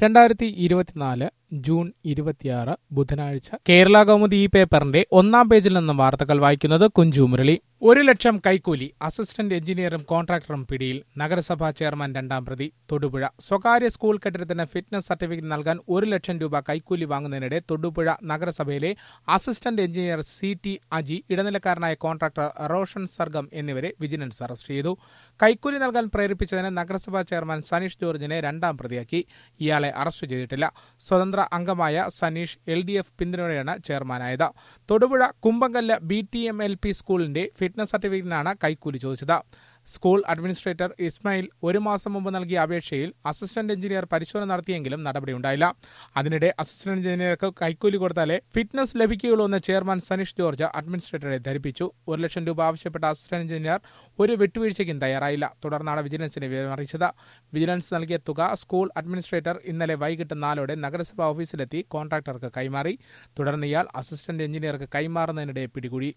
രണ്ടായിരത്തി ഇരുപത്തിനാല് ജൂൺ ഇരുപത്തിയാറ് ബുധനാഴ്ച കേരള കൗമുദി ഈ പേപ്പറിന്റെ ഒന്നാം പേജിൽ നിന്നും വാർത്തകൾ വായിക്കുന്നത് കുഞ്ചു മുരളി ഒരു ലക്ഷം കൈക്കൂലി അസിസ്റ്റന്റ് എഞ്ചിനീയറും കോൺട്രാക്ടറും പിടിയിൽ നഗരസഭാ ചെയർമാൻ രണ്ടാം പ്രതി തൊടുപുഴ സ്വകാര്യ സ്കൂൾ കെട്ടിടത്തിന് ഫിറ്റ്നസ് സർട്ടിഫിക്കറ്റ് നൽകാൻ ഒരു ലക്ഷം രൂപ കൈക്കൂലി വാങ്ങുന്നതിനിടെ തൊടുപുഴ നഗരസഭയിലെ assistant engineer C T Aji ഇടനിലക്കാരനായ കോൺട്രാക്ടർ റോഷൻ സർഗം എന്നിവരെ വിജിലൻസ് അറസ്റ്റ് ചെയ്തു കൈക്കൂലി നൽകാൻ പ്രേരിപ്പിച്ചതിന് നഗരസഭാ ചെയർമാൻ സനീഷ് ജോർജിനെ രണ്ടാം പ്രതിയാക്കി ഇയാളെ അറസ്റ്റ് ചെയ്തിട്ടില്ല സ്വതന്ത്ര അംഗമായ സനീഷ് എൽ ഡി എഫ് പിന്തുണയോടെയാണ് ചെയർമാനായത് Thodupuzha Kumbankallu B T M L P സ്കൂളിന്റെ ഫിറ്റ്നസ് സർട്ടിഫിക്കറ്റിനാണ് കൈക്കൂലി ചോദിച്ചത് സ്കൂൾ അഡ്മിനിസ്ട്രേറ്റർ ഇസ്മായിൽ ഒരു മാസം മുമ്പ് നൽകിയ അപേക്ഷയിൽ അസിസ്റ്റന്റ് എഞ്ചിനീയർ പരിശോധന നടത്തിയെങ്കിലും നടപടിയുണ്ടായില്ല അതിനിടെ അസിസ്റ്റന്റ് എഞ്ചിനീയർക്ക് കൈക്കൂലി കൊടുത്താലേ ഫിറ്റ്നസ് ലഭിക്കുകയുള്ളൂ എന്ന് ചെയർമാൻ സനീഷ് ജോർജ് അഡ്മിനിസ്ട്രേറ്ററെ ധരിപ്പിച്ചു ഒരു ലക്ഷം രൂപ ആവശ്യപ്പെട്ട അസിസ്റ്റന്റ് എഞ്ചിനീയർ ഒരു വിട്ടുവീഴ്ചയ്ക്കും തയ്യാറായില്ല തുടർന്നാണ് വിജിലൻസിനെ വിവരമറിയിച്ചത് വിജിലൻസ് നൽകിയ തുക സ്കൂൾ അഡ്മിനിസ്ട്രേറ്റർ ഇന്നലെ വൈകിട്ട് നാലോടെ നഗരസഭാ ഓഫീസിലെത്തി കോൺട്രാക്ടർക്ക് കൈമാറി തുടർന്ന് ഇയാൾ അസിസ്റ്റന്റ് എഞ്ചിനീയർക്ക് കൈമാറുന്നതിനിടെ പിടികൂടി